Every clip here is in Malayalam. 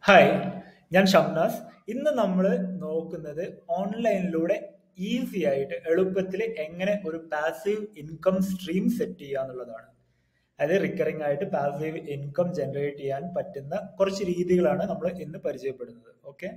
ഹായ് ഞാൻ ഷംനാസ് ഇന്ന് നമ്മൾ നോക്കുന്നത് ഓൺലൈനിലൂടെ ഈസി ആയിട്ട് എളുപ്പത്തിൽ എങ്ങനെ ഒരു പാസീവ് ഇൻകം സ്ട്രീം സെറ്റ് ചെയ്യുക എന്നുള്ളതാണ് അതായത് റിക്കറിംഗ് ആയിട്ട് പാസീവ് ഇൻകം ജനറേറ്റ് ചെയ്യാൻ പറ്റുന്ന കുറച്ച് രീതികളാണ് നമ്മൾ ഇന്ന് പരിചയപ്പെടുന്നത് ഓക്കെ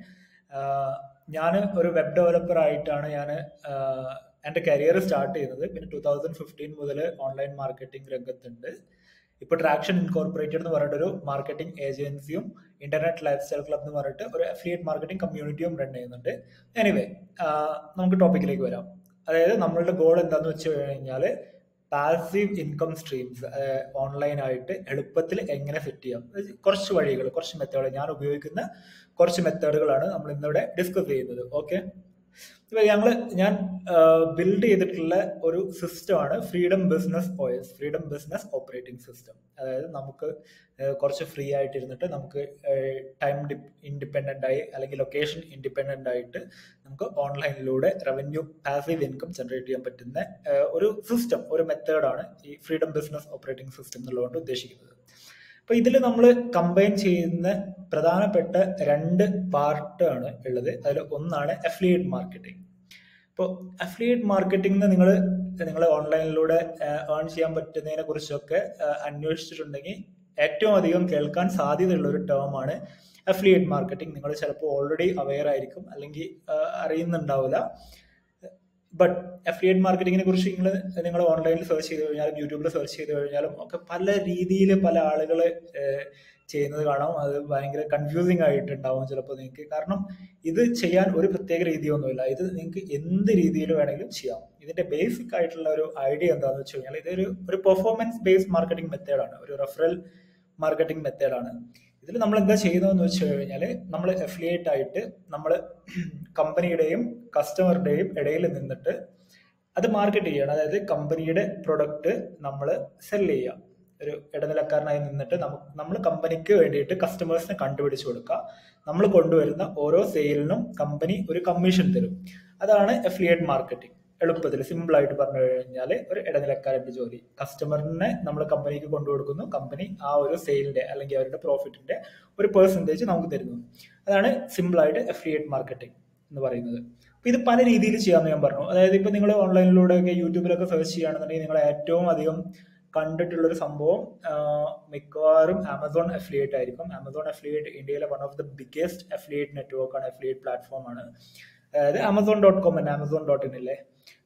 ഞാൻ ഒരു വെബ് ഡെവലപ്പർ ആയിട്ടാണ് ഞാൻ എൻ്റെ കരിയർ സ്റ്റാർട്ട് ചെയ്യുന്നത് പിന്നെ ടൂ തൗസൻഡ് ഫിഫ്റ്റീൻ മുതൽ ഓൺലൈൻ മാർക്കറ്റിംഗ് രംഗത്തുണ്ട് ഇപ്പോൾ ട്രാക്ഷൻ ഇൻകോർപ്പറേറ്റഡ് എന്ന് പറഞ്ഞിട്ട് ഒരു മാർക്കറ്റിംഗ് ഏജൻസിയും ഇന്റർനെറ്റ് ലൈഫ് സ്റ്റൈൽ ക്ലബ് എന്ന് പറഞ്ഞിട്ട് ഒരു അഫിലിയേറ്റ് മാർക്കറ്റിംഗ് കമ്മ്യൂണിറ്റിയും റൺ ചെയ്യുന്നുണ്ട് എനിവേ നമുക്ക് ടോപ്പിക്കിലേക്ക് വരാം അതായത് നമ്മളുടെ ഗോൾ എന്താന്ന് വെച്ച് കഴിഞ്ഞാൽ പാസീവ് ഇൻകം സ്ട്രീംസ് ഓൺലൈനായിട്ട് എളുപ്പത്തിൽ എങ്ങനെ സെറ്റ് ചെയ്യാം കുറച്ച് വഴികൾ കുറച്ച് മെത്തേഡ് ഞാൻ ഉപയോഗിക്കുന്ന കുറച്ച് മെത്തേഡുകളാണ് നമ്മൾ ഇന്നിവിടെ ഡിസ്കസ് ചെയ്യുന്നത് ഓക്കെ ഇപ്പൊ ഞങ്ങള് ഞാൻ ബിൽഡ് ചെയ്തിട്ടുള്ള ഒരു സിസ്റ്റമാണ് freedom business O S freedom business operating system അതായത് നമുക്ക് കുറച്ച് ഫ്രീ ആയിട്ട് ഇരുന്നിട്ട് നമുക്ക് ടൈം ഇൻഡിപെൻഡൻ്റ് ആയി അല്ലെങ്കിൽ ലൊക്കേഷൻ ഇൻഡിപെൻഡൻ്റ് ആയിട്ട് നമുക്ക് ഓൺലൈനിലൂടെ റവന്യൂ പാസീവ് ഇൻകം ജനറേറ്റ് ചെയ്യാൻ പറ്റുന്ന ഒരു സിസ്റ്റം ഒരു മെത്തേഡാണ് ഈ ഫ്രീഡം ബിസിനസ് ഓപ്പറേറ്റിംഗ് സിസ്റ്റം എന്നുള്ളതുകൊണ്ട് ഉദ്ദേശിക്കുന്നത് അപ്പൊ ഇതിൽ നമ്മൾ കമ്പൈൻ ചെയ്യുന്ന പ്രധാനപ്പെട്ട രണ്ട് പാർട്ട് ആണ് ഉള്ളത് അതിൽ ഒന്നാണ് അഫിലിയേറ്റ് മാർക്കറ്റിംഗ് ഇപ്പോൾ അഫിലിയേറ്റ് മാർക്കറ്റിംഗ് നിങ്ങൾ നിങ്ങൾ ഓൺലൈനിലൂടെ ഏൺ ചെയ്യാൻ പറ്റുന്നതിനെ കുറിച്ചൊക്കെ അന്വേഷിച്ചിട്ടുണ്ടെങ്കിൽ ഏറ്റവും അധികം കേൾക്കാൻ സാധ്യതയുള്ള ഒരു ടേം ആണ് അഫിലിയേറ്റ് മാർക്കറ്റിംഗ് നിങ്ങൾ ചിലപ്പോൾ ഓൾറെഡി അവെയർ ആയിരിക്കും അല്ലെങ്കിൽ അറിയുന്നുണ്ടാവില്ല ബട്ട് അഫിലിയേറ്റ് മാർക്കറ്റിങ്ങിനെ കുറിച്ച് നിങ്ങൾ നിങ്ങൾ ഓൺലൈനിൽ സെർച്ച് ചെയ്ത് കഴിഞ്ഞാലും യൂട്യൂബിൽ സെർച്ച് ചെയ്ത് കഴിഞ്ഞാലും ഒക്കെ പല രീതിയിൽ പല ആളുകൾ ചെയ്യുന്നത് കാണാം അത് ഭയങ്കര കൺഫ്യൂസിങ് ആയിട്ടുണ്ടാവും ചിലപ്പോൾ നിങ്ങൾക്ക് കാരണം ഇത് ചെയ്യാൻ ഒരു പ്രത്യേക രീതിയൊന്നുമില്ല ഇത് നിങ്ങൾക്ക് എന്ത് രീതിയിൽ വേണമെങ്കിലും ചെയ്യാം ഇതിന്റെ ബേസിക് ആയിട്ടുള്ള ഒരു ഐഡിയ എന്താണെന്ന് വെച്ച് കഴിഞ്ഞാൽ ഇതൊരു ഒരു പെർഫോമൻസ് ബേസ്ഡ് മാർക്കറ്റിംഗ് മെത്തേഡാണ് ഒരു റെഫറൽ മാർക്കറ്റിംഗ് മെത്തേഡാണ് ഇതിൽ നമ്മൾ എന്താ ചെയ്യുന്നതെന്ന് വെച്ച് കഴിഞ്ഞാൽ നമ്മൾ അഫിലിയേറ്റ് ആയിട്ട് നമ്മൾ കമ്പനിയുടെയും കസ്റ്റമറുടെയും ഇടയിൽ നിന്നിട്ട് അത് മാർക്കറ്റ് ചെയ്യണം അതായത് കമ്പനിയുടെ പ്രൊഡക്റ്റ് നമ്മൾ സെൽ ചെയ്യുക ഒരു ഇടനിലക്കാരനായി നിന്നിട്ട് നമുക്ക് നമ്മൾ കമ്പനിക്ക് വേണ്ടിയിട്ട് കസ്റ്റമേഴ്സിനെ കണ്ടുപിടിച്ച് കൊടുക്കുക നമ്മൾ കൊണ്ടുവരുന്ന ഓരോ സെയിലിനും കമ്പനി ഒരു കമ്മീഷൻ തരും അതാണ് അഫിലിയേറ്റ് മാർക്കറ്റിംഗ് എളുപ്പത്തിൽ സിമ്പിൾ ആയിട്ട് പറഞ്ഞു കഴിഞ്ഞാൽ ഒരു ഇടനിലക്കാരന്റെ ജോലി കസ്റ്റമറിനെ നമ്മൾ കമ്പനിക്ക് കൊണ്ടുകൊടുക്കുന്നു കമ്പനി ആ ഒരു സെയിലിന്റെ അല്ലെങ്കിൽ അവരുടെ പ്രോഫിറ്റിന്റെ ഒരു പെർസെൻറ്റേജ് നമുക്ക് തരുന്നു അതാണ് സിമ്പിൾ ആയിട്ട് അഫിലിയേറ്റ് മാർക്കറ്റിംഗ് എന്ന് പറയുന്നത് അപ്പൊ ഇത് പല രീതിയിൽ ചെയ്യാമെന്ന് ഞാൻ പറഞ്ഞു അതായത് ഇപ്പൊ നിങ്ങൾ ഓൺലൈനിലൂടെ ഒക്കെ യൂട്യൂബിലൊക്കെ സെർച്ച് ചെയ്യുകയാണെന്നുണ്ടെങ്കിൽ നിങ്ങൾ ഏറ്റവും അധികം കണ്ടിട്ടുള്ള ഒരു സംഭവം മിക്കവാറും ആമസോൺ അഫിലിയേറ്റ് ആയിരിക്കും ആമസോൺ അഫിലിയേറ്റ് ഇന്ത്യയിലെ one of the biggest affiliate network ആണ് അഫിലിയേറ്റ് പ്ലാറ്റ്ഫോം ആണ് അതായത് ആമസോൺ ഡോട്ട് കോം തന്നെ ആമസോൺ ഡോട്ട് ഇൻ ഇല്ലേ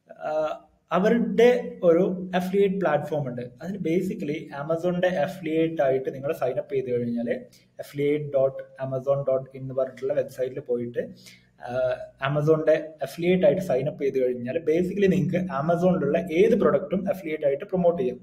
അവരുടെ ഒരു അഫിലിയേറ്റ് പ്ലാറ്റ്ഫോം ഉണ്ട് അതിന് ബേസിക്കലി ആമസോണിന്റെ അഫിലിയേറ്റ് ആയിട്ട് നിങ്ങൾ സൈൻ അപ്പ് ചെയ്ത് കഴിഞ്ഞാൽ affiliate dot Amazon dot in എന്ന് പറഞ്ഞിട്ടുള്ള വെബ്സൈറ്റിൽ പോയിട്ട് ആമസോണിന്റെ അഫിലിയേറ്റ് ആയിട്ട് സൈൻ അപ്പ് ചെയ്ത് കഴിഞ്ഞാൽ ബേസിക്കലി നിങ്ങൾക്ക് ആമസോണിലുള്ള ഏത് പ്രൊഡക്റ്റും അഫിലിയേറ്റ് ആയിട്ട് പ്രൊമോട്ട് ചെയ്യാം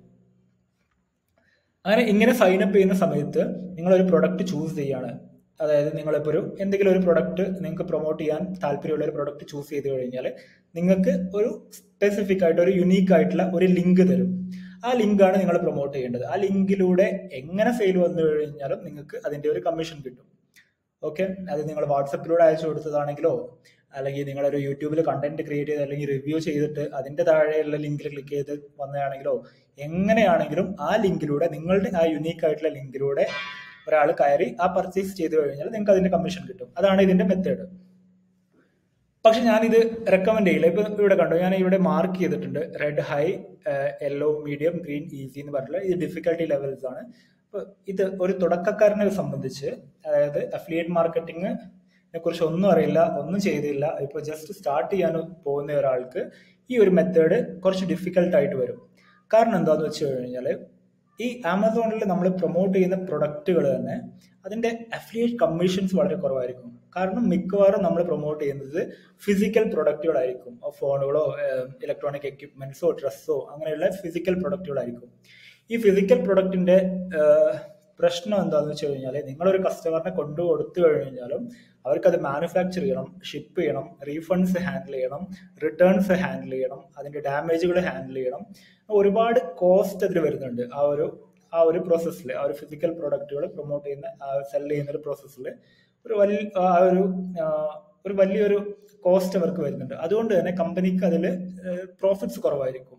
അങ്ങനെ ഇങ്ങനെ സൈൻ അപ്പ് ചെയ്യുന്ന സമയത്ത് നിങ്ങൾ ഒരു പ്രൊഡക്റ്റ് ചൂസ് ചെയ്യാണ് അതായത് നിങ്ങളിപ്പോൾ ഒരു എന്തെങ്കിലും ഒരു പ്രൊഡക്റ്റ് നിങ്ങൾക്ക് പ്രൊമോട്ട് ചെയ്യാൻ താല്പര്യമുള്ള ഒരു പ്രൊഡക്റ്റ് ചൂസ് ചെയ്ത് കഴിഞ്ഞാൽ നിങ്ങൾക്ക് ഒരു സ്പെസിഫിക് ആയിട്ട് ഒരു യുണീക്ക് ആയിട്ടുള്ള ഒരു ലിങ്ക് തരും ആ ലിങ്കാണ് നിങ്ങൾ പ്രൊമോട്ട് ചെയ്യേണ്ടത് ആ ലിങ്കിലൂടെ എങ്ങനെ സെയിൽ വന്നു കഴിഞ്ഞാലും നിങ്ങൾക്ക് അതിന്റെ ഒരു കമ്മീഷൻ കിട്ടും ഓക്കെ അത് നിങ്ങൾ വാട്സപ്പിലൂടെ അയച്ചു കൊടുത്തതാണെങ്കിലോ അല്ലെങ്കിൽ നിങ്ങളൊരു യൂട്യൂബിൽ കണ്ടന്റ് ക്രിയേറ്റ് ചെയ്ത് അല്ലെങ്കിൽ റിവ്യൂ ചെയ്തിട്ട് അതിന്റെ താഴെയുള്ള ലിങ്കിൽ ക്ലിക്ക് ചെയ്ത് വന്നതാണെങ്കിലോ എങ്ങനെയാണെങ്കിലും ആ ലിങ്കിലൂടെ നിങ്ങളുടെ ആ യുണീക്ക് ആയിട്ടുള്ള ലിങ്കിലൂടെ ഒരാൾ കയറി ആ പർച്ചേസ് ചെയ്ത് കഴിഞ്ഞാൽ നിങ്ങൾക്ക് അതിന്റെ കമ്മീഷൻ കിട്ടും അതാണ് ഇതിന്റെ മെത്തേഡ് പക്ഷെ ഞാനിത് റെക്കമെൻഡ് ചെയ്യില്ല ഇപ്പൊ ഇവിടെ കണ്ടോ ഞാൻ ഇവിടെ മാർക്ക് ചെയ്തിട്ടുണ്ട് red high yellow medium green easy എന്ന് പറഞ്ഞിട്ടുള്ള ഇത് ഡിഫിക്കൽട്ടി ലെവൽസ് ആണ് അപ്പൊ ഇത് ഒരു തുടക്കക്കാരനെ സംബന്ധിച്ച് അതായത് അഫിലിയേറ്റ് മാർക്കറ്റിംഗ് കുറിച്ച് ഒന്നും അറിയില്ല ഒന്നും ചെയ്തില്ല ഇപ്പൊ ജസ്റ്റ് സ്റ്റാർട്ട് ചെയ്യാൻ പോകുന്ന ഒരാൾക്ക് ഈ ഒരു മെത്തേഡ് കുറച്ച് ഡിഫിക്കൽട്ട് ആയിട്ട് വരും കാരണം എന്താന്ന് വെച്ച് കഴിഞ്ഞാൽ ഈ ആമസോണിൽ നമ്മൾ പ്രൊമോട്ട് ചെയ്യുന്ന പ്രൊഡക്റ്റുകൾ തന്നെ അതിന്റെ അഫിലിയേറ്റ് കമ്മീഷൻസ് വളരെ കുറവായിരിക്കും കാരണം മിക്കവാറും നമ്മൾ പ്രൊമോട്ട് ചെയ്യുന്നത് ഫിസിക്കൽ പ്രൊഡക്റ്റുകളായിരിക്കും ഫോണുകളോ ഇലക്ട്രോണിക് എക്യുപ്മെന്റ്സോ ഡ്രസ്സോ അങ്ങനെയുള്ള ഫിസിക്കൽ പ്രൊഡക്റ്റുകളായിരിക്കും ഈ ഫിസിക്കൽ പ്രൊഡക്റ്റിന്റെ പ്രശ്നം എന്താണെന്ന് വെച്ച് കഴിഞ്ഞാൽ നിങ്ങളൊരു കസ്റ്റമറിനെ കൊണ്ടു കൊടുത്തു കഴിഞ്ഞാലും അവർക്ക് അത് മാനുഫാക്ചർ ചെയ്യണം ഷിപ്പ് ചെയ്യണം റീഫണ്ട്സ് ഹാൻഡിൽ ചെയ്യണം റിട്ടേൺസ് ഹാൻഡിൽ ചെയ്യണം അതിന്റെ ഡാമേജുകൾ ഹാൻഡിൽ ചെയ്യണം ഒരുപാട് കോസ്റ്റ് അതിൽ വരുന്നുണ്ട് ആ ഒരു ആ ഒരു പ്രോസസ്സിൽ ആ ഒരു ഫിസിക്കൽ പ്രൊഡക്റ്റുകൾ പ്രൊമോട്ട് ചെയ്യുന്ന സെൽ ചെയ്യുന്ന ഒരു പ്രോസസ്സിൽ ഒരു വലിയ ആ ഒരു ഒരു വലിയൊരു കോസ്റ്റ് അവർക്ക് വരുന്നുണ്ട് അതുകൊണ്ട് തന്നെ കമ്പനിക്ക് അതിൽ പ്രോഫിറ്റ്സ് കുറവായിരിക്കും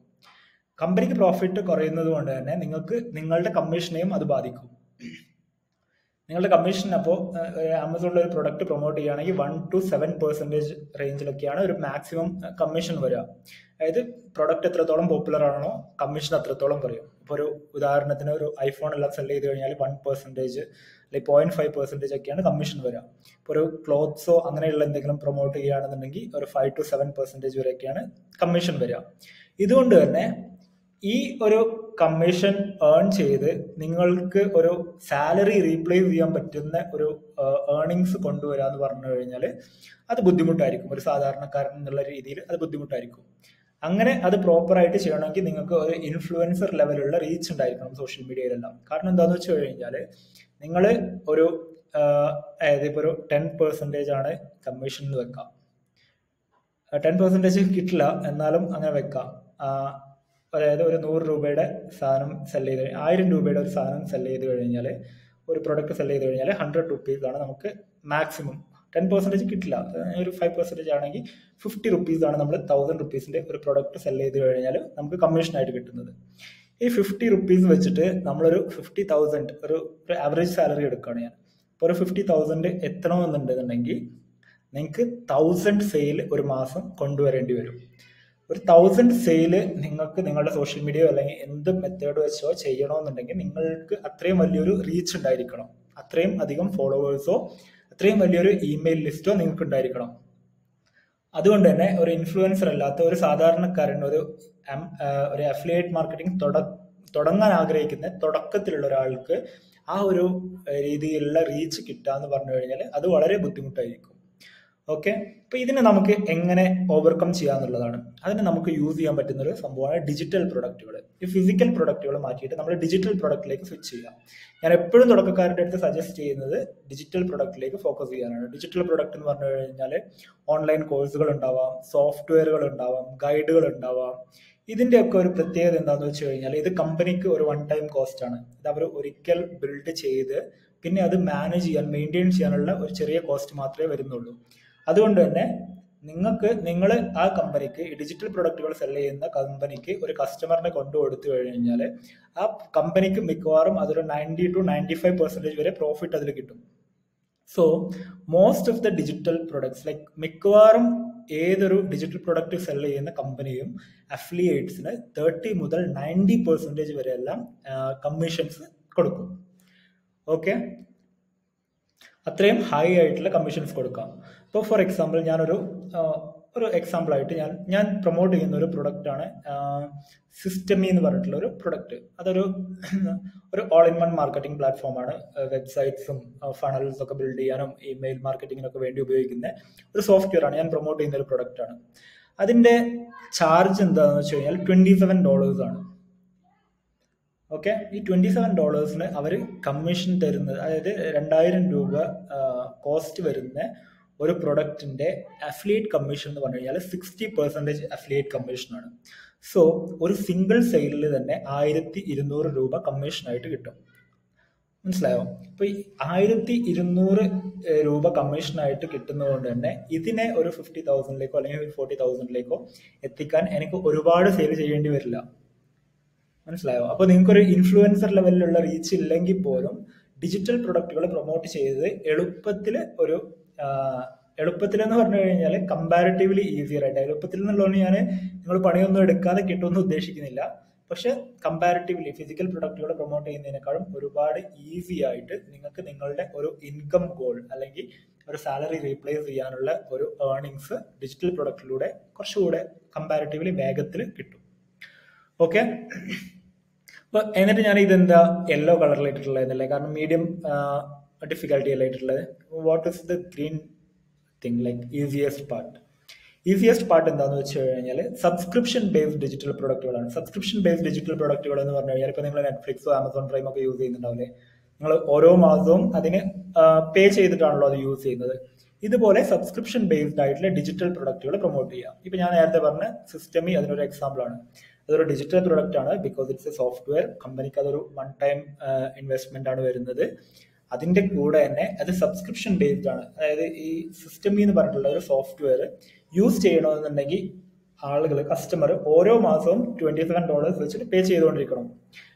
കമ്പനിക്ക് പ്രോഫിറ്റ് കുറയുന്നത് കൊണ്ട് തന്നെ നിങ്ങൾക്ക് നിങ്ങളുടെ കമ്മീഷനെയും അത് ബാധിക്കും നിങ്ങളുടെ കമ്മീഷൻ അപ്പോൾ ആമസോണിൽ ഒരു പ്രൊഡക്റ്റ് പ്രൊമോട്ട് ചെയ്യുകയാണെങ്കിൽ വൺ ടു സെവൻ പെർസെൻറ്റേജ് റേഞ്ചിലൊക്കെയാണ് ഒരു മാക്സിമം കമ്മീഷൻ വരിക അതായത് പ്രൊഡക്റ്റ് എത്രത്തോളം പോപ്പുലർ ആണോ കമ്മീഷൻ അത്രത്തോളം പറയും ഇപ്പോൾ ഒരു ഉദാഹരണത്തിന് ഒരു ഐഫോൺ എല്ലാം സെൽ ചെയ്ത് കഴിഞ്ഞാൽ വൺ പെർസെൻറ്റേജ് അല്ലെങ്കിൽ പോയിന്റ് ഫൈവ് പെർസെൻറ്റേജ് ഒക്കെയാണ് കമ്മീഷൻ വരിക ഇപ്പോൾ ഒരു ക്ലോത്ത്സോ അങ്ങനെയുള്ള എന്തെങ്കിലും പ്രൊമോട്ട് ചെയ്യുകയാണെന്നുണ്ടെങ്കിൽ ഒരു ഫൈവ് ടു സെവൻ പെർസെൻറ്റേജ് വരെയൊക്കെയാണ് കമ്മീഷൻ വരിക ഇതുകൊണ്ട് തന്നെ ഈ ഒരു കമ്മീഷൻ ഏൺ ചെയ്ത് നിങ്ങൾക്ക് ഒരു സാലറി റീപ്ലേസ് ചെയ്യാൻ പറ്റുന്ന ഒരു ഏർണിങ്സ് കൊണ്ടുവരിക എന്ന് പറഞ്ഞു കഴിഞ്ഞാൽ അത് ബുദ്ധിമുട്ടായിരിക്കും ഒരു സാധാരണക്കാരൻ എന്നുള്ള രീതിയിൽ അത് ബുദ്ധിമുട്ടായിരിക്കും അങ്ങനെ അത് പ്രോപ്പറായിട്ട് ചെയ്യണമെങ്കിൽ നിങ്ങൾക്ക് ഒരു ഇൻഫ്ലുവൻസർ ലെവലുള്ള റീച്ച് ഉണ്ടായിരിക്കണം സോഷ്യൽ മീഡിയയിലെല്ലാം കാരണം എന്താണെന്ന് വെച്ച് കഴിഞ്ഞാൽ നിങ്ങൾ ഒരു അതായത് ഇപ്പോൾ ഒരു ടെൻ പെർസെൻറ്റേജ് ആണ് കമ്മീഷൻ എന്ന് വെക്കാം ടെൻ പെർസെൻറ്റേജ് കിട്ടില്ല എന്നാലും അങ്ങനെ വെക്കാം അതായത് ഒരു നൂറ് രൂപയുടെ സാധനം സെല് ചെയ്ത് ആയിരം രൂപയുടെ ഒരു സാധനം സെല് ചെയ്ത് കഴിഞ്ഞാൽ ഒരു പ്രൊഡക്റ്റ് സെല് ചെയ്ത് കഴിഞ്ഞാൽ ഹൺഡ്രഡ് റുപ്പീസ് ആണ് നമുക്ക് മാക്സിമം ടെൻ പെർസെൻറ്റേജ് കിട്ടില്ല ഒരു ഫൈവ് പെർസെൻറ്റേജ് ആണെങ്കിൽ ഫിഫ്റ്റി റുപ്പീസ് ആണ് നമ്മൾ തൗസൻഡ് റുപ്പീസിൻ്റെ ഒരു പ്രൊഡക്റ്റ് സെല് ചെയ്ത് കഴിഞ്ഞാൽ നമുക്ക് കമ്മീഷനായിട്ട് കിട്ടുന്നത് ഈ ഫിഫ്റ്റി റുപ്പീസ് വെച്ചിട്ട് നമ്മളൊരു ഫിഫ്റ്റി തൗസൻഡ് ഒരു ഒരു ആവറേജ് സാലറി എടുക്കുകയാണ് ഞാൻ അപ്പോൾ ഒരു ഫിഫ്റ്റി തൗസൻഡ് എത്തണമെന്നുണ്ടെന്നുണ്ടെങ്കിൽ നിങ്ങൾക്ക് തൗസൻഡ് സെയിൽ ഒരു മാസം കൊണ്ടുവരേണ്ടി വരും ഒരു തൗസൻഡ് സെയിൽ നിങ്ങൾക്ക് നിങ്ങളുടെ സോഷ്യൽ മീഡിയയോ അല്ലെങ്കിൽ എന്ത് മെത്തേഡ് വെച്ചോ ചെയ്യണമെന്നുണ്ടെങ്കിൽ നിങ്ങൾക്ക് അത്രയും വലിയൊരു റീച്ച് ഉണ്ടായിരിക്കണം അത്രയും അധികം ഫോളോവേഴ്സോ അത്രയും വലിയൊരു ഇമെയിൽ ലിസ്റ്റോ നിങ്ങൾക്ക് ഉണ്ടായിരിക്കണം അതുകൊണ്ട് തന്നെ ഒരു ഇൻഫ്ലുവൻസർ അല്ലാത്ത ഒരു സാധാരണക്കാരൻ ഒരു ഒരു അഫിലിയേറ്റ് മാർക്കറ്റിംഗ് തുടങ്ങാൻ ആഗ്രഹിക്കുന്ന തുടക്കത്തിലുള്ള ഒരാൾക്ക് ആ ഒരു രീതിയിലുള്ള റീച്ച് കിട്ടുക എന്ന് പറഞ്ഞു കഴിഞ്ഞാൽ അത് വളരെ ബുദ്ധിമുട്ടായിരിക്കും ഓക്കെ അപ്പോൾ ഇതിനെ നമുക്ക് എങ്ങനെ ഓവർകം ചെയ്യാന്നുള്ളതാണ് അതിന് നമുക്ക് യൂസ് ചെയ്യാൻ പറ്റുന്ന ഒരു സംഭവമാണ് ഡിജിറ്റൽ പ്രൊഡക്റ്റുകൾ ഈ ഫിസിക്കൽ പ്രൊഡക്റ്റുകൾ മാറ്റിയിട്ട് നമ്മൾ ഡിജിറ്റൽ പ്രൊഡക്റ്റിലേക്ക് സ്വിച്ച് ചെയ്യാം ഞാൻ എപ്പോഴും തുടക്കക്കാരുടെ അടുത്ത് സജസ്റ്റ് ചെയ്യുന്നത് ഡിജിറ്റൽ പ്രൊഡക്റ്റിലേക്ക് ഫോക്കസ് ചെയ്യാനാണ് ഡിജിറ്റൽ പ്രൊഡക്റ്റ് എന്ന് പറഞ്ഞു കഴിഞ്ഞാൽ ഓൺലൈൻ കോഴ്സുകൾ ഉണ്ടാവാം സോഫ്റ്റ്വെയറുകൾ ഉണ്ടാവാം ഗൈഡുകൾ ഉണ്ടാവാം ഇതിൻ്റെയൊക്കെ ഒരു പ്രത്യേകത എന്താണെന്ന് വെച്ച് കഴിഞ്ഞാൽ ഇത് കമ്പനിക്ക് ഒരു വൺ ടൈം കോസ്റ്റ് ആണ് ഇത് അവർ ഒരിക്കൽ ബിൽഡ് ചെയ്ത് പിന്നെ അത് മാനേജ് ചെയ്യാൻ മെയിൻറ്റെയിൻ ചെയ്യാനുള്ള ഒരു ചെറിയ കോസ്റ്റ് മാത്രമേ വരുന്നുള്ളൂ അതുകൊണ്ട് തന്നെ നിങ്ങൾക്ക് നിങ്ങൾ ആ കമ്പനിക്ക് ഈ ഡിജിറ്റൽ പ്രൊഡക്റ്റുകൾ സെൽ ചെയ്യുന്ന കമ്പനിക്ക് ഒരു കസ്റ്റമറിനെ കൊണ്ടു കൊടുത്തു കഴിഞ്ഞാൽ ആ കമ്പനിക്ക് മിക്കവാറും അതൊരു ninety to ninety five percentage വരെ പ്രോഫിറ്റ് അതിൽ കിട്ടും so most of the digital products like മിക്കവാറും ഏതൊരു ഡിജിറ്റൽ പ്രൊഡക്റ്റ് സെൽ ചെയ്യുന്ന കമ്പനിയും അഫിലിയേറ്റ്സിന് തേർട്ടി മുതൽ നയൻറ്റി പെർസെൻറ്റേജ് വരെ എല്ലാം കമ്മീഷൻസ് കൊടുക്കും ഓക്കെ അത്രയും ഹൈ ആയിട്ടുള്ള കമ്മീഷൻസ് കൊടുക്കാം ഇപ്പോൾ ഫോർ എക്സാമ്പിൾ ഞാനൊരു ഒരു എക്സാമ്പിൾ ആയിട്ട് ഞാൻ ഞാൻ പ്രൊമോട്ട് ചെയ്യുന്ന ഒരു പ്രൊഡക്റ്റാണ് സിസ്റ്റമി എന്ന് പറഞ്ഞിട്ടുള്ള ഒരു പ്രൊഡക്റ്റ് അതൊരു ഒരു ഓൾ ഇൻ വൺ മാർക്കറ്റിംഗ് പ്ലാറ്റ്ഫോമാണ് വെബ്സൈറ്റ്സും ഫണൽസ് ഒക്കെ ബിൽഡ് ചെയ്യാനും ഇമെയിൽ മാർക്കറ്റിങ്ങിനൊക്കെ വേണ്ടി ഉപയോഗിക്കുന്ന ഒരു സോഫ്റ്റ്വെയർ ആണ് ഞാൻ പ്രൊമോട്ട് ചെയ്യുന്ന ഒരു പ്രൊഡക്റ്റാണ് അതിൻ്റെ ചാർജ് എന്താണെന്ന് വെച്ച് കഴിഞ്ഞാൽ ട്വൻറ്റി സെവൻ ഡോളേഴ്സ് ആണ് ഓക്കെ ഈ ട്വൻറ്റി സെവൻ ഡോളേഴ്സിന് അവർ കമ്മീഷൻ തരുന്നത് അതായത് രണ്ടായിരം രൂപ കോസ്റ്റ് വരുന്ന ഒരു പ്രൊഡക്റ്റിൻ്റെ അഫിലിയേറ്റ് കമ്മീഷൻ എന്ന് പറഞ്ഞു കഴിഞ്ഞാൽ സിക്സ്റ്റി പെർസെൻറ്റേജ് അഫിലിയേറ്റ് കമ്മീഷനാണ് സോ ഒരു സിംഗിൾ സെയിലിൽ തന്നെ ആയിരത്തി ഇരുന്നൂറ് രൂപ കമ്മീഷനായിട്ട് കിട്ടും മനസ്സിലായോ അപ്പോൾ ഈ ആയിരത്തി ഇരുന്നൂറ് രൂപ കമ്മീഷനായിട്ട് കിട്ടുന്നതുകൊണ്ട് തന്നെ ഇതിനെ ഒരു ഫിഫ്റ്റി തൗസൻഡിലേക്കോ അല്ലെങ്കിൽ ഫോർട്ടി തൗസൻഡിലേക്കോ എത്തിക്കാൻ എനിക്ക് ഒരുപാട് സെയിൽ ചെയ്യേണ്ടി വരില്ല മനസ്സിലായോ അപ്പോൾ നിങ്ങൾക്കൊരു ഇൻഫ്ലുവൻസർ ലെവലിലുള്ള റീച്ച് ഇല്ലെങ്കിൽ പോലും ഡിജിറ്റൽ പ്രൊഡക്റ്റുകൾ പ്രൊമോട്ട് ചെയ്ത് എളുപ്പത്തിൽ ഒരു എളുപ്പത്തിൽ എന്ന് പറഞ്ഞു കഴിഞ്ഞാൽ കമ്പാരിറ്റീവ്ലി ഈസിയർ ആയിട്ട് എളുപ്പത്തിൽ എന്നുള്ളതുകൊണ്ട് ഞാൻ നിങ്ങൾ പണിയൊന്നും എടുക്കാതെ കിട്ടുമെന്ന് ഉദ്ദേശിക്കുന്നില്ല പക്ഷെ കമ്പാരിറ്റീവ്ലി ഫിസിക്കൽ പ്രൊഡക്റ്റുകൾ പ്രൊമോട്ട് ചെയ്യുന്നതിനേക്കാളും ഒരുപാട് ഈസി ആയിട്ട് നിങ്ങൾക്ക് നിങ്ങളുടെ ഒരു ഇൻകം ഗോൾ അല്ലെങ്കിൽ ഒരു സാലറി റീപ്ലേസ് ചെയ്യാനുള്ള ഒരു ഏർണിങ്സ് ഡിജിറ്റൽ പ്രൊഡക്റ്റിലൂടെ കുറച്ചുകൂടെ കമ്പാരിറ്റീവ്ലി വേഗത്തിൽ കിട്ടും ഓക്കെ അപ്പോൾ എന്നിട്ട് ഞാൻ ഇതെന്താ യെല്ലോ കളറിലായിട്ടുള്ളതല്ലേ കാരണം മീഡിയം ഡിഫിക്കൽട്ടി അല്ലായിട്ടുള്ളത് what is the green thing like easiest part easiest part എന്താണെന്ന് വെച്ച് കഴിഞ്ഞാൽ സബ്സ്ക്രിപ്ഷൻ ബേസ്ഡ് ഡിജിറ്റൽ പ്രൊഡക്റ്റുകളാണ് സബ്സ്ക്രിപ്ഷൻ ബേസ്ഡ് ഡിജിറ്റൽ പ്രൊഡക്റ്റുകൾ എന്ന് പറഞ്ഞു കഴിഞ്ഞാൽ ഇപ്പോൾ നിങ്ങൾ നെറ്റ്ഫ്ലിക്സോ ആമസോൺ പ്രൈം ഒക്കെ യൂസ് ചെയ്യുന്നുണ്ടാവില്ലേ നിങ്ങൾ ഓരോ മാസവും അതിന് പേ ചെയ്തിട്ടാണല്ലോ അത് യൂസ് ചെയ്യുന്നത് ഇതുപോലെ സബ്സ്ക്രിപ്ഷൻ ബേസ്ഡ് ആയിട്ടുള്ള ഡിജിറ്റൽ പ്രൊഡക്റ്റുകൾ പ്രൊമോട്ട് ചെയ്യാം ഇപ്പൊ ഞാൻ നേരത്തെ പറഞ്ഞ സിസ്റ്റമി അതിനൊരു എക്സാമ്പിൾ ആണ് അതൊരു ഡിജിറ്റൽ പ്രൊഡക്റ്റ് ആണ് ബിക്കോസ് ഇറ്റ്സ് എ സോഫ്റ്റ്വെയർ കമ്പനിക്ക് അതൊരു വൺ ടൈം ഇൻവെസ്റ്റ്മെന്റ് ആണ് വരുന്നത് അതിന്റെ കൂടെ തന്നെ അത് സബ്സ്ക്രിപ്ഷൻ ബേസ്ഡ് ആണ് അതായത് ഈ സിസ്റ്റമി എന്ന് പറഞ്ഞിട്ടുള്ള ഒരു സോഫ്റ്റ്വെയർ യൂസ് ചെയ്യണമെന്നുണ്ടെങ്കിൽ ആളുകൾ കസ്റ്റമർ ഓരോ മാസവും ട്വന്റി സെവൻ ഡോളേഴ്സ് വെച്ചിട്ട് പേ ചെയ്തുകൊണ്ടിരിക്കണം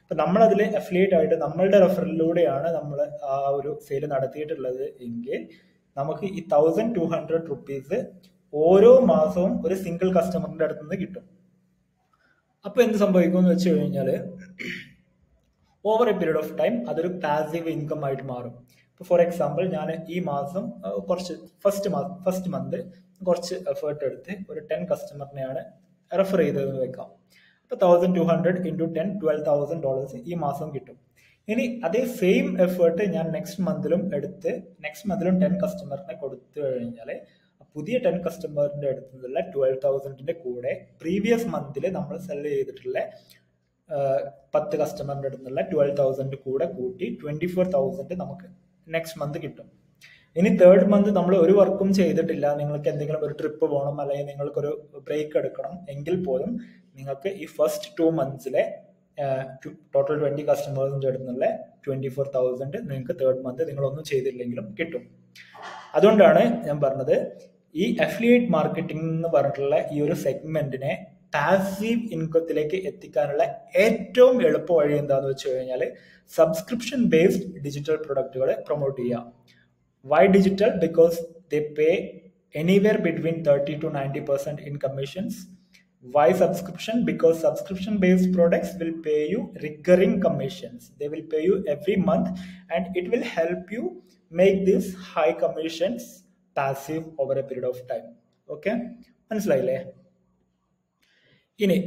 അപ്പം നമ്മളതിൽ അഫിലിയേറ്റ് ആയിട്ട് നമ്മളുടെ റെഫറലിലൂടെയാണ് നമ്മൾ ആ ഒരു സെയിൽ നടത്തിയിട്ടുള്ളത് എങ്കിൽ നമുക്ക് ഈ തൗസൻഡ് ടു ഹൺഡ്രഡ് റുപ്പീസ് ഓരോ മാസവും ഒരു സിംഗിൾ കസ്റ്റമറിന്റെ അടുത്ത് നിന്ന് കിട്ടും അപ്പൊ എന്ത് സംഭവിക്കും എന്ന് വെച്ച് കഴിഞ്ഞാൽ over a period of time അതൊരു പാസീവ് ഇൻകം ആയിട്ട് മാറും ഇപ്പോൾ ഫോർ എക്സാമ്പിൾ ഞാൻ ഈ മാസം ആ, കുറച്ച് ഫസ്റ്റ് മാസം ഫസ്റ്റ് മന്ത് കുറച്ച് എഫേർട്ട് എടുത്ത് ഒരു ടെൻ കസ്റ്റമറിനെയാണ് റെഫർ ചെയ്തതെന്ന് വെക്കാം അപ്പോൾ thousand two hundred into ten twelve thousand dollars ഈ മാസം കിട്ടും ഇനി അതേ സെയിം എഫേർട്ട് ഞാൻ നെക്സ്റ്റ് മന്തിലും എടുത്ത് നെക്സ്റ്റ് മന്തിലും ടെൻ കസ്റ്റമറിനെ കൊടുത്തു കഴിഞ്ഞാൽ പുതിയ ടെൻ കസ്റ്റമറിന്റെ അടുത്ത് നിന്നുള്ള ട്വൽവ് തൗസൻഡിന്റെ കൂടെ പ്രീവിയസ് മന്തിൽ നമ്മൾ സെൽ ചെയ്തിട്ടുള്ള ആ, പത്ത് കസ്റ്റമറിന്റെ അടുത്ത് നിന്നുള്ള ട്വൽവ് തൗസൻഡ് കൂടെ കൂട്ടി ട്വന്റി ഫോർ തൗസൻഡ് നമുക്ക് നെക്സ്റ്റ് മന്ത് കിട്ടും ഇനി തേർഡ് മന്ത് നമ്മൾ ഒരു വർക്കും ചെയ്തിട്ടില്ല നിങ്ങൾക്ക് എന്തെങ്കിലും ഒരു ട്രിപ്പ് പോകണം അല്ലെങ്കിൽ നിങ്ങൾക്കൊരു ബ്രേക്ക് എടുക്കണം എങ്കിൽ പോലും നിങ്ങൾക്ക് ഈ ഫസ്റ്റ് ടു മന്ത്സിലെ ടോട്ടൽ ട്വന്റി കസ്റ്റമേഴ്സിന്റെ അടുത്ത് നിന്നുള്ള ട്വന്റി ഫോർ തൗസൻഡ് നിങ്ങൾക്ക് തേർഡ് മന്ത് നിങ്ങളൊന്നും ചെയ്തില്ലെങ്കിലും കിട്ടും അതുകൊണ്ടാണ് ഞാൻ പറഞ്ഞത് ഈ അഫിലിയേറ്റ് മാർക്കറ്റിംഗ് എന്ന് പറഞ്ഞിട്ടുള്ള ഈ ഒരു സെഗ്മെന്റിനെ പാസീവ് ഇൻകത്തിലേക്ക് എത്തിക്കാനുള്ള ഏറ്റവും എളുപ്പ വഴി എന്താണെന്ന് വെച്ച് കഴിഞ്ഞാൽ സബ്സ്ക്രിപ്ഷൻ ബേസ്ഡ് ഡിജിറ്റൽ പ്രൊഡക്റ്റുകളെ പ്രൊമോട്ട് ചെയ്യുക why digital because they pay anywhere between thirty to ninety percent in commissions why subscription because subscription based products will pay you recurring commissions they will pay you every month and it will help you make these high commissions passive over a period of time okay മനസ്സിലായില്ലേ ഇനി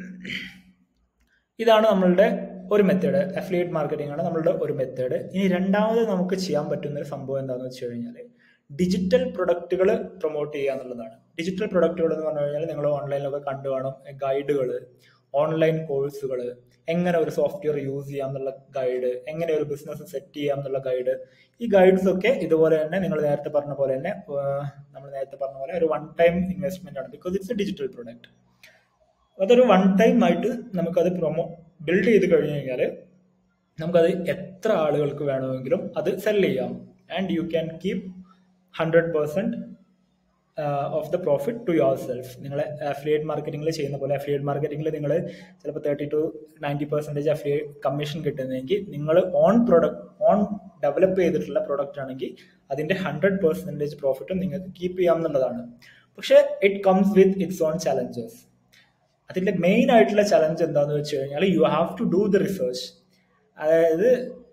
ഇതാണ് നമ്മളുടെ ഒരു മെത്തേഡ് അഫിലിയേറ്റ് മാർക്കറ്റിംഗ് ആണ് നമ്മളുടെ ഒരു മെത്തേഡ് ഇനി രണ്ടാമത് നമുക്ക് ചെയ്യാൻ പറ്റുന്ന ഒരു സംഭവം എന്താണെന്ന് വെച്ച് കഴിഞ്ഞാൽ ഡിജിറ്റൽ പ്രൊഡക്റ്റുകൾ പ്രൊമോട്ട് ചെയ്യുക എന്നുള്ളതാണ് ഡിജിറ്റൽ പ്രൊഡക്റ്റുകൾ എന്ന് പറഞ്ഞു കഴിഞ്ഞാൽ നിങ്ങൾ ഓൺലൈനിലൊക്കെ കണ്ടു കാണും ഗൈഡുകൾ ഓൺലൈൻ കോഴ്സുകൾ എങ്ങനെ ഒരു സോഫ്റ്റ്വെയർ യൂസ് ചെയ്യാം എന്നുള്ള ഗൈഡ് എങ്ങനെ ഒരു ബിസിനസ് സെറ്റ് ചെയ്യാം എന്നുള്ള ഗൈഡ് ഈ ഗൈഡ്സ് ഒക്കെ ഇതുപോലെ തന്നെ നിങ്ങൾ നേരത്തെ പറഞ്ഞ പോലെ തന്നെ നമ്മൾ നേരത്തെ പറഞ്ഞ പോലെ ഒരു വൺ ടൈം ഇൻവെസ്റ്റ്മെന്റ് ആണ് because it's a digital product അതൊരു വൺ ടൈം ആയിട്ട് നമുക്കത് പ്രൊമോ ബിൽഡ് ചെയ്ത് കഴിഞ്ഞു കഴിഞ്ഞാൽ നമുക്കത് എത്ര ആളുകൾക്ക് വേണമെങ്കിലും അത് സെൽ ചെയ്യാം and you can keep hundred percent of the profit to yourself നിങ്ങൾ അഫിലിയേറ്റ് മാർക്കറ്റിംഗിൽ ചെയ്യുന്ന പോലെ അഫിലിയേറ്റ് മാർക്കറ്റിംഗിൽ നിങ്ങൾ ചിലപ്പോൾ thirty to ninety percentage affiliate commission കിട്ടുന്നതെങ്കിൽ നിങ്ങൾ ഓൺ പ്രൊഡക്റ്റ് ഓൺ ഡെവലപ്പ് ചെയ്തിട്ടുള്ള പ്രൊഡക്റ്റ് ആണെങ്കിൽ അതിൻ്റെ ഹൺഡ്രഡ് പെർസെൻറ്റേജ് പ്രോഫിറ്റും നിങ്ങൾക്ക് കീപ്പ് ചെയ്യാം എന്നുള്ളതാണ് പക്ഷേ it comes with its own challenges അതിൻ്റെ മെയിൻ ആയിട്ടുള്ള ചലഞ്ച് എന്താണെന്ന് വെച്ച് കഴിഞ്ഞാൽ you have to do the research അതായത്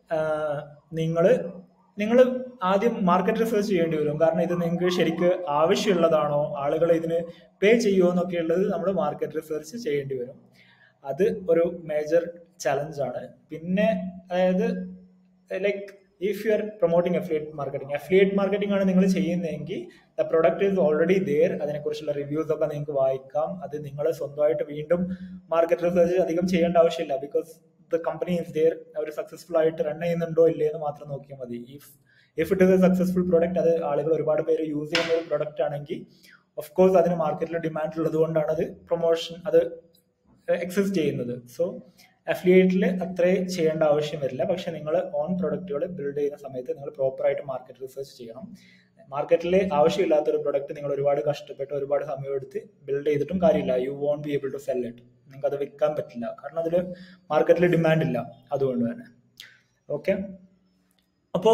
നിങ്ങൾ നിങ്ങൾ ആദ്യം മാർക്കറ്റ് റിസർച്ച് ചെയ്യേണ്ടി വരും കാരണം ഇത് നിങ്ങൾക്ക് ശരിക്ക് ആവശ്യമുള്ളതാണോ ആളുകൾ ഇതിന് പേ ചെയ്യുമോ എന്നൊക്കെ ഉള്ളത് നമ്മൾ മാർക്കറ്റ് റിസർച്ച് ചെയ്യേണ്ടി വരും അത് ഒരു മേജർ ചലഞ്ചാണ് പിന്നെ അതായത് like if you are promoting affiliate marketing affiliate marketing ആണ് നിങ്ങൾ ചെയ്യുന്നതെങ്കിൽ the product is already there അതിനെക്കുറിച്ചുള്ള റിവ്യൂസ് ഒക്കെ നിങ്ങൾക്ക് വായിക്കാം അത് നിങ്ങൾ സ്വന്തമായിട്ട് വീണ്ടും മാർക്കറ്റ് റിസർച്ച് അധികം ചെയ്യേണ്ട ആവശ്യമില്ല because the company is there അവർ സക്സസ്ഫുൾ ആയിട്ട് റൺ ചെയ്യുന്നുണ്ടോ ഇല്ലേ എന്ന് മാത്രം നോക്കിയാൽ മതി if if it is a successful product അത് ആളുകൾ ഒരുപാട് പേര് യൂസ് ചെയ്യുന്ന ഒരു പ്രോഡക്റ്റ് ആണെങ്കിൽ ഓഫ് കോഴ്സ് അതിന് മാർക്കറ്റിൽ ഡിമാൻഡ് ഉള്ളത് കൊണ്ടാണ് അത് പ്രൊമോഷൻ അത് എക്സിസ്റ്റ് ചെയ്യുന്നത് സോ അഫിലിയേറ്റിൽ അത്രേ ചെയ്യേണ്ട ആവശ്യം വരില്ല പക്ഷെ നിങ്ങൾ ഓൺ പ്രൊഡക്റ്റുകൾ ബിൽഡ് ചെയ്യുന്ന സമയത്ത് നിങ്ങൾ പ്രോപ്പറായിട്ട് മാർക്കറ്റ് റിസർച്ച് ചെയ്യണം മാർക്കറ്റിൽ ആവശ്യമില്ലാത്ത ഒരു പ്രൊഡക്റ്റ് നിങ്ങൾ ഒരുപാട് കഷ്ടപ്പെട്ട് ഒരുപാട് സമയം എടുത്ത് ബിൽഡ് ചെയ്തിട്ടും കാര്യമില്ല you won't be able to sell it നിങ്ങൾക്ക് അത് വിൽക്കാൻ പറ്റില്ല കാരണം അതിൽ മാർക്കറ്റിൽ ഡിമാൻഡ് ഇല്ല അതുകൊണ്ട് തന്നെ ഓക്കെ അപ്പോൾ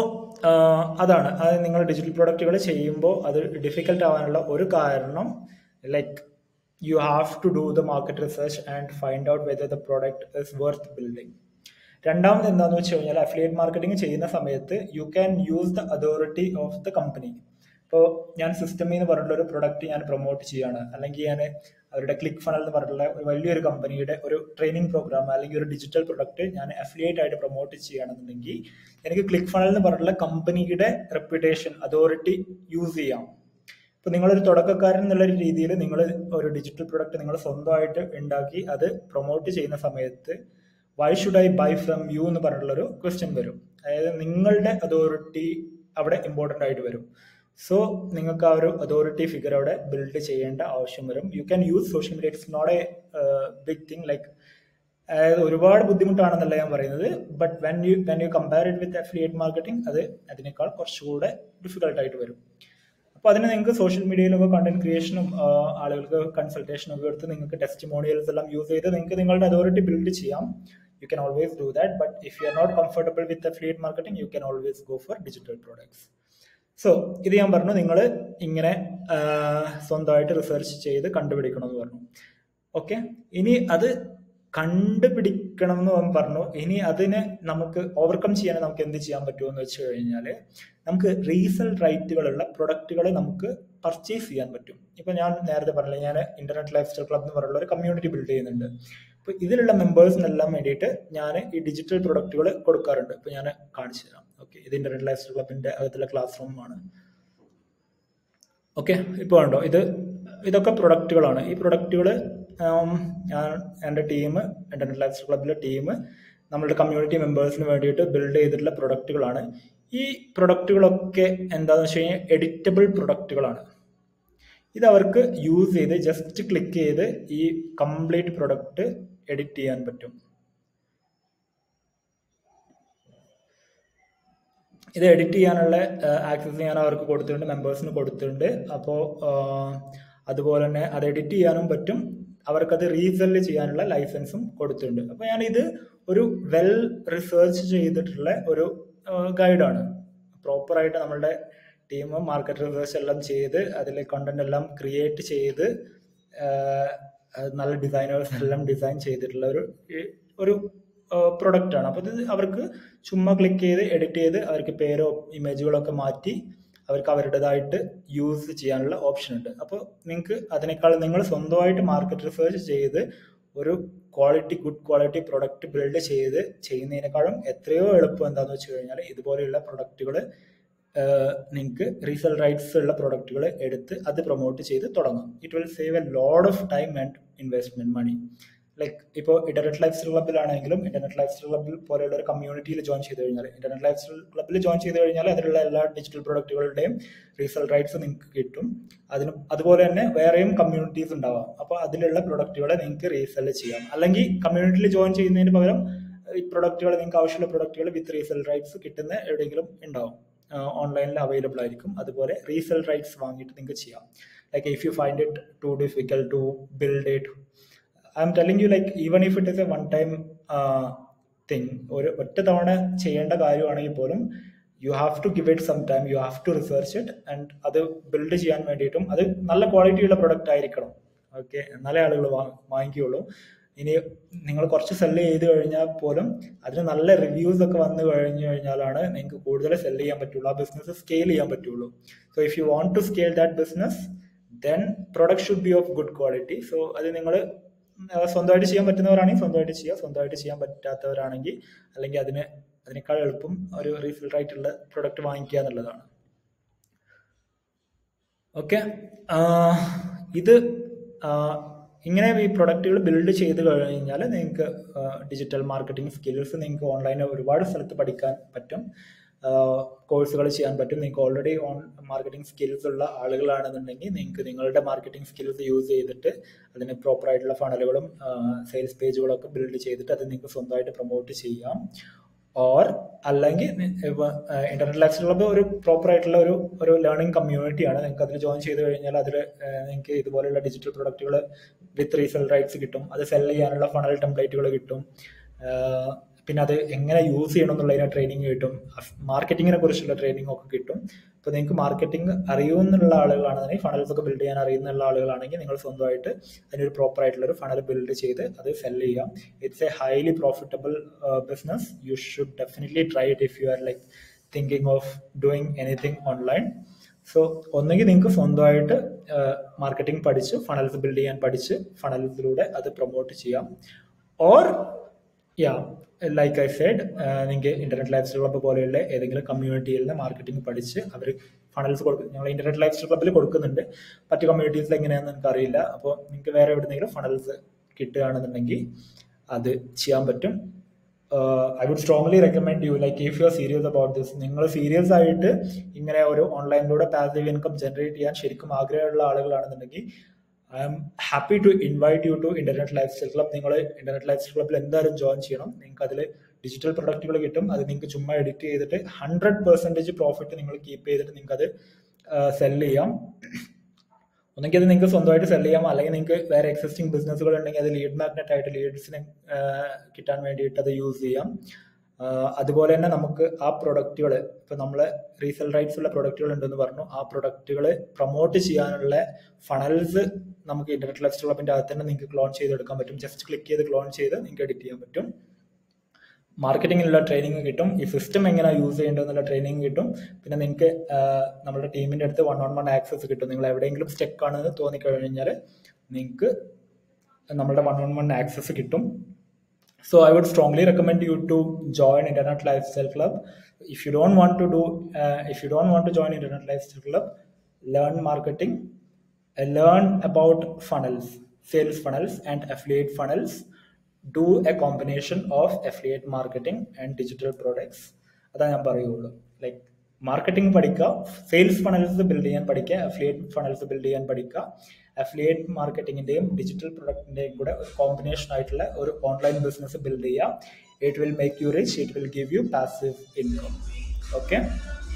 അതാണ് അത് നിങ്ങൾ ഡിജിറ്റൽ പ്രൊഡക്റ്റുകൾ ചെയ്യുമ്പോൾ അത് ഡിഫിക്കൽട്ട് ആവാനുള്ള ഒരു കാരണം like you have to do the market research and find out whether the product is worth building രണ്ടാമത് എന്താണെന്ന് വെച്ച് കഴിഞ്ഞാൽ അഫിലിയേറ്റ് മാർക്കറ്റിംഗ് ചെയ്യുന്ന സമയത്ത് you can use the authority of the company ഇപ്പോൾ ഞാൻ സിസ്റ്റമിൽ എന്ന് പറഞ്ഞിട്ടുള്ള ഒരു പ്രൊഡക്റ്റ് ഞാൻ പ്രൊമോട്ട് ചെയ്യാണ് അല്ലെങ്കിൽ ഞാൻ അവരുടെ ക്ലിക്ക് ഫണൽ എന്ന് പറഞ്ഞിട്ടുള്ള ഒരു വലിയൊരു കമ്പനിയുടെ ഒരു ട്രെയിനിങ് പ്രോഗ്രാം അല്ലെങ്കിൽ ഒരു ഡിജിറ്റൽ പ്രൊഡക്റ്റ് ഞാൻ അഫിലിയേറ്റ് ആയിട്ട് പ്രൊമോട്ട് ചെയ്യുകയാണെന്നുണ്ടെങ്കിൽ എനിക്ക് ക്ലിക്ക് ഫണൽ എന്ന് പറഞ്ഞിട്ടുള്ള കമ്പനിയുടെ റെപ്യൂട്ടേഷൻ അതോറിറ്റി യൂസ് ചെയ്യാം ഇപ്പൊ നിങ്ങളൊരു തുടക്കക്കാരൻ എന്നുള്ള രീതിയിൽ നിങ്ങൾ ഒരു ഡിജിറ്റൽ പ്രൊഡക്റ്റ് നിങ്ങൾ സ്വന്തമായിട്ട് ഉണ്ടാക്കി അത് പ്രൊമോട്ട് ചെയ്യുന്ന സമയത്ത് why should I buy from you എന്ന് പറഞ്ഞിട്ടുള്ളൊരു ക്വസ്റ്റ്യൻ വരും അതായത് നിങ്ങളുടെ അതോറിറ്റി അവിടെ ഇമ്പോർട്ടൻ്റ് ആയിട്ട് വരും സോ നിങ്ങൾക്ക് ആ ഒരു അതോറിറ്റി ഫിഗർ അവിടെ ബിൽഡ് ചെയ്യേണ്ട ആവശ്യം വരും you can use social media it's not a big thing like അതായത് ഒരുപാട് ബുദ്ധിമുട്ടാണെന്നല്ല ഞാൻ പറയുന്നത് but when you when you compare it with affiliate marketing അത് അതിനേക്കാൾ കുറച്ചുകൂടെ ഡിഫിക്കൽട്ട് ആയിട്ട് വരും അപ്പോൾ അതിന് നിങ്ങൾക്ക് സോഷ്യൽ മീഡിയയിലൊക്കെ കണ്ടന്റ് ക്രിയേഷനും ആളുകൾക്ക് കൺസൾട്ടേഷനും ഒക്കെ എടുത്ത് നിങ്ങൾക്ക് ടെസ്റ്റിമോണിയൽസ് എല്ലാം യൂസ് ചെയ്ത് നിങ്ങൾക്ക് നിങ്ങളുടെ അതോറിറ്റി ബിൽഡ് ചെയ്യാം you can always do that but if you are not comfortable with affiliate marketing you can always go for digital products so ഇത് ഞാൻ പറഞ്ഞു നിങ്ങൾ ഇങ്ങനെ ആ, സ്വന്തമായിട്ട് റിസർച്ച് ചെയ്ത് കണ്ടുപിടിക്കണം എന്ന് പറഞ്ഞു ഓക്കെ ഇനി അത് കണ്ടുപിടിക്കണം എന്ന് അവൻ പറഞ്ഞു ഇനി അതിനെ നമുക്ക് ഓവർകം ചെയ്യാൻ നമുക്ക് എന്ത് ചെയ്യാൻ പറ്റുമെന്ന് വെച്ച് കഴിഞ്ഞാൽ നമുക്ക് റീസെൽ റൈറ്റുകളുള്ള പ്രൊഡക്റ്റുകൾ നമുക്ക് പർച്ചേസ് ചെയ്യാൻ പറ്റും ഇപ്പൊ ഞാൻ നേരത്തെ പറഞ്ഞില്ല ഞാൻ ഇന്റർനെറ്റ് ലൈഫ് സ്റ്റൈൽ ക്ലബ് എന്ന് പറയുന്ന ഒരു കമ്മ്യൂണിറ്റി ബിൽഡ് ചെയ്യുന്നുണ്ട് അപ്പൊ ഇതിലുള്ള മെമ്പേഴ്സിനെല്ലാം വേണ്ടിയിട്ട് ഞാൻ ഈ ഡിജിറ്റൽ പ്രൊഡക്റ്റുകൾ കൊടുക്കാറുണ്ട് ഇപ്പൊ ഞാൻ കാണിച്ചു തരാം ഓക്കെ ഇത് ഇന്റർനെറ്റ് ലൈഫ് സ്റ്റൈൽ ക്ലബിന്റെ അകത്തുള്ള ക്ലാസ് റൂമാണ് ഓക്കെ ഇപ്പോൾ ഉണ്ടോ ഇത് ഇതൊക്കെ പ്രൊഡക്റ്റുകളാണ് ഈ പ്രൊഡക്റ്റുകൾ ഞാൻ എൻ്റെ ടീം ഇന്റർനെറ്റ് ലൈഫ് സ്റ്റൈൽ ക്ലബിലെ ടീം നമ്മളുടെ കമ്മ്യൂണിറ്റി മെമ്പേഴ്സിന് വേണ്ടിയിട്ട് ബിൽഡ് ചെയ്തിട്ടുള്ള പ്രൊഡക്റ്റുകളാണ് ഈ പ്രൊഡക്റ്റുകളൊക്കെ എന്താണെന്ന് വെച്ച് കഴിഞ്ഞാൽ എഡിറ്റബിൾ പ്രൊഡക്റ്റുകളാണ് ഇത് അവർക്ക് യൂസ് ചെയ്ത് ജസ്റ്റ് ക്ലിക്ക് ചെയ്ത് ഈ കംപ്ലീറ്റ് പ്രൊഡക്റ്റ് എഡിറ്റ് ചെയ്യാൻ പറ്റും ഇത് എഡിറ്റ് ചെയ്യാനുള്ള ആക്സസ് ഞാൻ അവർക്ക് കൊടുത്തിട്ടുണ്ട് മെമ്പേഴ്സിന് കൊടുത്തിട്ടുണ്ട് അപ്പോൾ അതുപോലെ തന്നെ അത് എഡിറ്റ് ചെയ്യാനും പറ്റും അവർക്കത് റീസെല് ചെയ്യാനുള്ള ലൈസൻസും കൊടുത്തിട്ടുണ്ട് അപ്പോൾ ഞാൻ ഇത് ഒരു വെൽ റിസർച്ച് ചെയ്തിട്ടുള്ള ഒരു ഗൈഡാണ് പ്രോപ്പറായിട്ട് നമ്മളുടെ ടീം മാർക്കറ്റ് റിസർച്ച് എല്ലാം ചെയ്ത് അതിലെ കണ്ടന്റ് എല്ലാം ക്രിയേറ്റ് ചെയ്ത് ആഹ് അത് നല്ല ഡിസൈനേഴ്സ് എല്ലാം ഡിസൈൻ ചെയ്തിട്ടുള്ള ഒരു ഒരു പ്രൊഡക്റ്റ് ആണ് അപ്പോൾ ഇത് അവർക്ക് ചുമ്മാ ക്ലിക്ക് ചെയ്ത് എഡിറ്റ് ചെയ്ത് അവർക്ക് പേരോ ഇമേജുകളൊക്കെ മാറ്റി അവർക്ക് അവരുടേതായിട്ട് യൂസ് ചെയ്യാനുള്ള ഓപ്ഷൻ ഉണ്ട് അപ്പോൾ നിങ്ങൾക്ക് അതിനേക്കാൾ നിങ്ങൾ സ്വന്തമായിട്ട് മാർക്കറ്റ് റിസർച്ച് ചെയ്ത് ഒരു quality good quality product build ചെയ്ത് ചെയ്യുന്നതിനേക്കാളും എത്രയോ എളുപ്പം എന്താണെന്ന് വെച്ച് കഴിഞ്ഞാൽ ഇതുപോലെയുള്ള പ്രൊഡക്റ്റുകൾ നിങ്ങൾക്ക് റീസെൽ റൈറ്റ്സ് ഉള്ള പ്രൊഡക്റ്റുകൾ എടുത്ത് അത് പ്രൊമോട്ട് ചെയ്ത് തുടങ്ങാം it will save a lot of time and investment money like ഇപ്പോൾ ഇന്റർനെറ്റ് ലൈഫ് സ്റ്റൈൽ ക്ലബിലാണെങ്കിലും ഇന്റർനെറ്റ് ലൈഫ് സ്റ്റൈൽ ക്ലബിൽ പോലെയുള്ള ഒരു കമ്മ്യൂണിറ്റിയിൽ ജോയിൻ ചെയ്ത് കഴിഞ്ഞാൽ ഇന്റർനെറ്റ് ലൈഫ് സ്റ്റൈൽ ക്ലബിൽ ജോയിൻ ചെയ്ത് കഴിഞ്ഞാൽ അതിലുള്ള എല്ലാ ഡിജിറ്റൽ പ്രൊഡക്റ്റുകളുടെയും റീസെൽ റൈറ്റ്സ് നിങ്ങൾക്ക് കിട്ടും അതിന് അതുപോലെ തന്നെ വേറെയും കമ്മ്യൂണിറ്റീസ് ഉണ്ടാവാം അപ്പോൾ അതിലുള്ള പ്രൊഡക്റ്റുകളെ നിങ്ങൾക്ക് റീസെൽ ചെയ്യാം അല്ലെങ്കിൽ കമ്മ്യൂണിറ്റിയിൽ ജോയിൻ ചെയ്യുന്നതിന് പകരം ഈ പ്രൊഡക്റ്റുകൾ നിങ്ങൾക്ക് ആവശ്യമുള്ള പ്രൊഡക്റ്റുകൾ വിത്ത് റീസെൽ റൈറ്റ്സ് കിട്ടുന്ന എവിടെയെങ്കിലും ഉണ്ടാവും ഓൺലൈനിൽ അവൈലബിൾ ആയിരിക്കും അതുപോലെ റീസെൽ റൈറ്റ്സ് വാങ്ങിയിട്ട് നിങ്ങൾക്ക് ചെയ്യാം like if you find it to difficult to build it I'm telling you like even if it is a one time thing ഒരു ഒറ്റ തവണ ചെയ്യേണ്ട കാര്യമാണെങ്കിൽ പോലും you have to give it some time you have to research it and അത് ബിൽഡ് ചെയ്യാൻ വേണ്ടിയിട്ടും അത് നല്ല ക്വാളിറ്റിയുള്ള പ്രൊഡക്റ്റ് ആയിരിക്കണം ഓക്കെ എന്നാലേ ആളുകൾ വാങ്ങിക്കുകയുള്ളൂ ഇനി നിങ്ങൾ കുറച്ച് സെല്ല് ചെയ്ത് കഴിഞ്ഞാൽ പോലും അതിന് നല്ല റിവ്യൂസ് ഒക്കെ വന്നു കഴിഞ്ഞു കഴിഞ്ഞാലാണ് നിങ്ങൾക്ക് കൂടുതൽ സെല്ല് ചെയ്യാൻ പറ്റുള്ളൂ ആ ബിസിനസ് സ്കെയിൽ ചെയ്യാൻ പറ്റുള്ളൂ so if you want to scale that business then product should be of good quality so അത് നിങ്ങൾ സ്വന്തമായിട്ട് ചെയ്യാൻ പറ്റുന്നവരാണെങ്കിൽ സ്വന്തമായിട്ട് ചെയ്യുക സ്വന്തമായിട്ട് ചെയ്യാൻ പറ്റാത്തവരാണെങ്കിൽ അല്ലെങ്കിൽ അതിന് അതിനേക്കാൾ എളുപ്പം ഒരു റീഫിൽ ആയിട്ടുള്ള പ്രൊഡക്റ്റ് വാങ്ങിക്കുക എന്നുള്ളതാണ് ഓക്കെ ഇത് ഇങ്ങനെ ഈ പ്രൊഡക്റ്റുകൾ ബിൽഡ് ചെയ്ത് കഴിഞ്ഞാൽ നിങ്ങൾക്ക് ഡിജിറ്റൽ മാർക്കറ്റിംഗ് സ്കിൽസ് നിങ്ങൾക്ക് ഓൺലൈനിൽ ഒരുപാട് സ്ഥലത്ത് പഠിക്കാൻ പറ്റും കോഴ്സുകൾ ചെയ്യാൻ പറ്റും നിങ്ങൾക്ക് ഓൾറെഡി ഓൺ മാർക്കറ്റിംഗ് സ്കിൽസ് ഉള്ള ആളുകളാണെന്നുണ്ടെങ്കിൽ നിങ്ങൾക്ക് നിങ്ങളുടെ മാർക്കറ്റിംഗ് സ്കിൽസ് യൂസ് ചെയ്തിട്ട് അതിന് പ്രോപ്പർ ആയിട്ടുള്ള ഫണലുകളും സെയിൽസ് പേജുകളൊക്കെ ബിൽഡ് ചെയ്തിട്ട് അത് നിങ്ങൾക്ക് സ്വന്തമായിട്ട് പ്രൊമോട്ട് ചെയ്യാം ഓർ അല്ലെങ്കിൽ ഇന്റർനെറ്റ് ലൈഫ് ക്ലബ്ബ് ഒരു പ്രോപ്പർ ആയിട്ടുള്ള ഒരു ഒരു ലേണിംഗ് കമ്മ്യൂണിറ്റിയാണ് നിങ്ങൾക്ക് അതിൽ ജോയിൻ ചെയ്ത് കഴിഞ്ഞാൽ അതിൽ നിങ്ങൾക്ക് ഇതുപോലെയുള്ള ഡിജിറ്റൽ പ്രൊഡക്റ്റുകൾ വിത്ത് റീസെൽ റൈറ്റ്സ് കിട്ടും അത് സെൽ ചെയ്യാനുള്ള ഫണൽ ടെംപ്ലേറ്റുകൾ കിട്ടും പിന്നെ അത് എങ്ങനെ യൂസ് ചെയ്യണം എന്നുള്ളതിനെ ട്രെയിനിങ് കിട്ടും മാർക്കറ്റിങ്ങിനെ കുറിച്ചുള്ള ട്രെയിനിങ് ഒക്കെ കിട്ടും അപ്പോൾ നിങ്ങൾക്ക് മാർക്കറ്റിംഗ് അറിയുമെന്നുള്ള ആളുകളാണെന്നുണ്ടെങ്കിൽ ഫണൽസ് ഒക്കെ ബിൽഡ് ചെയ്യാൻ അറിയുന്നുള്ള ആളുകളാണെങ്കിൽ നിങ്ങൾ സ്വന്തമായിട്ട് അതിനൊരു പ്രോപ്പർ ആയിട്ടുള്ള ഒരു ഫണൽ ബിൽഡ് ചെയ്ത് അത് സെൽ ചെയ്യാം it's a highly profitable business you should definitely try it if you are like thinking of doing anything online so ഒന്നുകിൽ നിങ്ങൾക്ക് സ്വന്തമായിട്ട് മാർക്കറ്റിംഗ് പഠിച്ച് ഫണൽസ് ബിൽഡ് ചെയ്യാൻ പഠിച്ച് ഫണൽസിലൂടെ അത് പ്രൊമോട്ട് ചെയ്യാം or ya like I side നിങ്ങൾക്ക് ഇന്റർനെറ്റ് ലൈഫ് സ്റ്റൈൽ ക്ലബ്ബ് പോലെയുള്ള ഏതെങ്കിലും കമ്മ്യൂണിറ്റിയിൽ നിന്ന് മാർക്കറ്റിംഗ് പഠിച്ച് അവർ ഫണൽസ് കൊടുക്കും ഞങ്ങൾ ഇന്റർനെറ്റ് ലൈഫ് സ്റ്റൈൽ ക്ലബ്ബിൽ കൊടുക്കുന്നുണ്ട് മറ്റു കമ്മ്യൂണിറ്റീസിൽ എങ്ങനെയാണെന്ന് എനിക്ക് അറിയില്ല അപ്പോൾ നിങ്ങൾക്ക് വേറെ എവിടെയെങ്കിലും ഫണൽസ് കിട്ടുകയാണെന്നുണ്ടെങ്കിൽ അത് ചെയ്യാൻ പറ്റും I would strongly recommend you like if you are serious about this നിങ്ങൾ സീരിയസ് ആയിട്ട് ഇങ്ങനെ ഒരു ഓൺലൈനിലൂടെ പാസീവ് ഇൻകം ജനറേറ്റ് ചെയ്യാൻ ശരിക്കും ആഗ്രഹമുള്ള ആളുകളാണെന്നുണ്ടെങ്കിൽ I'm happy to invite you to internet life style club നിങ്ങൾ ഇന്റർനെറ്റ് ലൈഫ് സ്റ്റൈൽ ക്ലബിൽ എന്തായാലും ജോയിൻ ചെയ്യണം നിങ്ങൾക്ക് അതിൽ ഡിജിറ്റൽ പ്രൊഡക്റ്റുകൾ കിട്ടും അത് നിങ്ങൾക്ക് ചുമ്മാ എഡിറ്റ് ചെയ്തിട്ട് ഹൺഡ്രഡ് പെർസെൻറ്റേജ് പ്രോഫിറ്റ് നിങ്ങൾ കീപ്പ് ചെയ്തിട്ട് നിങ്ങൾക്ക് അത് സെല് ചെയ്യാം ഒന്നെങ്കിൽ അത് നിങ്ങൾക്ക് സ്വന്തമായിട്ട് സെല് ചെയ്യാം അല്ലെങ്കിൽ നിങ്ങൾക്ക് വേറെ എക്സിസ്റ്റിംഗ് ബിസിനസ്സുകൾ ഉണ്ടെങ്കിൽ അത് ലീഡ് മാഗ്നറ്റ് ആയിട്ട് ലീഡ്സിന് കിട്ടാൻ വേണ്ടിയിട്ട് അത് യൂസ് ചെയ്യാം ആഹ് അതുപോലെ തന്നെ നമുക്ക് ആ പ്രൊഡക്റ്റുകൾ ഇപ്പൊ നമ്മൾ റീസെൽ റൈറ്റ്സ് ഉള്ള പ്രൊഡക്റ്റുകൾ ഉണ്ടെന്ന് പറഞ്ഞു ആ പ്രൊഡക്റ്റുകൾ പ്രൊമോട്ട് ചെയ്യാനുള്ള ഫണൽസ് നമുക്ക് ഇന്റർനെറ്റ് ലൈഫ് ഡെവലപ്മെന്റ് അകത്ത് തന്നെ നിങ്ങൾക്ക് ക്ലോൺ ചെയ്തെടുക്കാൻ പറ്റും ജസ്റ്റ് ക്ലിക്ക് ചെയ്ത് ക്ലോൺ ചെയ്ത് നിങ്ങൾക്ക് എഡിറ്റ് ചെയ്യാൻ പറ്റും മാർക്കറ്റിങ്ങിനുള്ള ട്രെയിനിങ് കിട്ടും ഈ സിസ്റ്റം എങ്ങനെ യൂസ് ചെയ്യേണ്ടതെന്നുള്ള ട്രെയിനിങ് കിട്ടും പിന്നെ നിങ്ങൾക്ക് നമ്മുടെ ടീമിന്റെ അടുത്ത് വൺ ഓൺ വൺ ആക്സസ് കിട്ടും നിങ്ങൾ എവിടെയെങ്കിലും സ്റ്റെക്ക് ആണെന്ന് തോന്നിക്കഴിഞ്ഞാൽ നിങ്ങൾക്ക് നമ്മുടെ വൺ ഓൺ വൺ ആക്സസ് കിട്ടും So I would strongly recommend you to join Internet Lifestyle Club. If you don't want to do, uh, if you don't want to join Internet Lifestyle Club, learn marketing, uh, learn about funnels, sales funnels, and affiliate funnels. Do a combination of affiliate marketing and digital products. അതാ ഞാൻ പറയുള്ളൂ ലൈക്ക് മാർക്കറ്റിംഗ് പഠിക്കുക സെയിൽസ് ഫണൽസ് ബിൽഡ് ചെയ്യാൻ പഠിക്കുക അഫിലിയേറ്റ് ഫണൽസ് ബിൽഡ് ചെയ്യാൻ പഠിക്കുക അഫിലിയേറ്റ് മാർക്കറ്റിംഗിന്റെയും ഡിജിറ്റൽ പ്രൊഡക്റ്റിന്റെയും കൂടെ ഒരു കോമ്പിനേഷൻ ആയിട്ടുള്ള ഒരു ഓൺലൈൻ ബിസിനസ് ബിൽഡ് ചെയ്യുക it will make you rich it will give you passive income okay